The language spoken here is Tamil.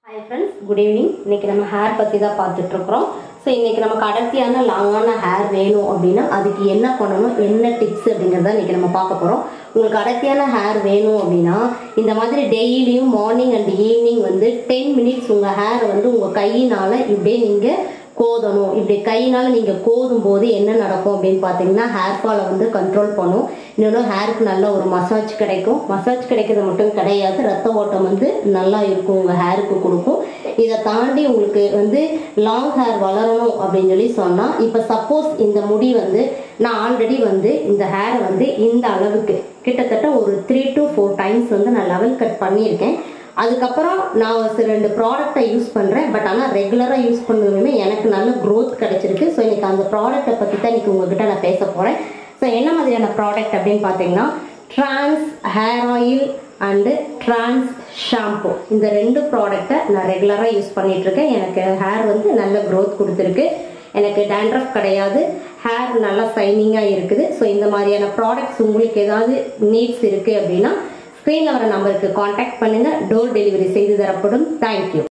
ஹாய் ஃப்ரெண்ட்ஸ் குட் ஈவினிங் இன்னைக்கு நம்ம ஹேர் பற்றி தான் பார்த்துட்டு இருக்கிறோம் ஸோ இன்னைக்கு நமக்கு அடர்த்தியான லாங்கான ஹேர் வேணும் அப்படின்னா அதுக்கு என்ன பண்ணணும் என்ன டிப்ஸ் அப்படிங்கிறத இன்னைக்கு நம்ம பார்க்க போகிறோம் உங்களுக்கு அடர்த்தியான ஹேர் வேணும் அப்படின்னா இந்த மாதிரி டெய்லியும் மார்னிங் அண்ட் ஈவினிங் வந்து டென் மினிட்ஸ் உங்கள் ஹேர் வந்து உங்கள் கையினால் இப்படியே நீங்கள் கோதணும் இப்படி கையினால நீங்க கோதும் போது என்ன நடக்கும் அப்படின்னு பாத்தீங்கன்னா ஹேர் ஃபாலை வந்து கண்ட்ரோல் பண்ணும் இன்னொன்று ஹேருக்கு நல்ல ஒரு மசாஜ் கிடைக்கும் மசாஜ் கிடைக்கிறது மட்டும் கிடையாது ரத்த ஓட்டம் வந்து நல்லா இருக்கும் உங்க ஹேருக்கு கொடுக்கும் இதை தாண்டி உங்களுக்கு வந்து லாங் ஹேர் வளரணும் அப்படின்னு சொல்லி சொன்னா இப்ப சப்போஸ் இந்த முடி வந்து நான் ஆல்ரெடி வந்து இந்த ஹேரை வந்து இந்த அளவுக்கு கிட்டத்தட்ட ஒரு த்ரீ டு ஃபோர் டைம்ஸ் வந்து நான் லெவல் கட் பண்ணியிருக்கேன் அதுக்கப்புறம் நான் ஒரு ரெண்டு ப்ராடக்டை யூஸ் பண்ணுறேன் பட் ஆனால் ரெகுலராக யூஸ் பண்ணதுமே எனக்கு நல்ல க்ரோத் கிடைச்சிருக்கு ஸோ இன்னைக்கு அந்த ப்ராடக்ட்டை பற்றி தான் இன்னைக்கு உங்ககிட்ட நான் பேச போகிறேன் ஸோ என்ன மாதிரியான ப்ராடக்ட் அப்படின்னு பார்த்தீங்கன்னா trans hair oil and trans shampoo இந்த ரெண்டு ப்ராடக்டை நான் ரெகுலராக யூஸ் பண்ணிட்டு இருக்கேன் எனக்கு ஹேர் வந்து நல்ல க்ரோத் கொடுத்துருக்கு எனக்கு டேண்ட்ரஃப் கிடையாது ஹேர் நல்லா ஷைனிங்காக இருக்குது ஸோ இந்த மாதிரியான ப்ராடக்ட்ஸ் உங்களுக்கு ஏதாவது நீட்ஸ் இருக்குது அப்படின்னா ஸ்க்ரீனில் வர நம்பருக்கு காண்டாக்ட் பண்ணுங்கள் டோர் டெலிவரி செய்து தரப்படும் தேங்க்யூ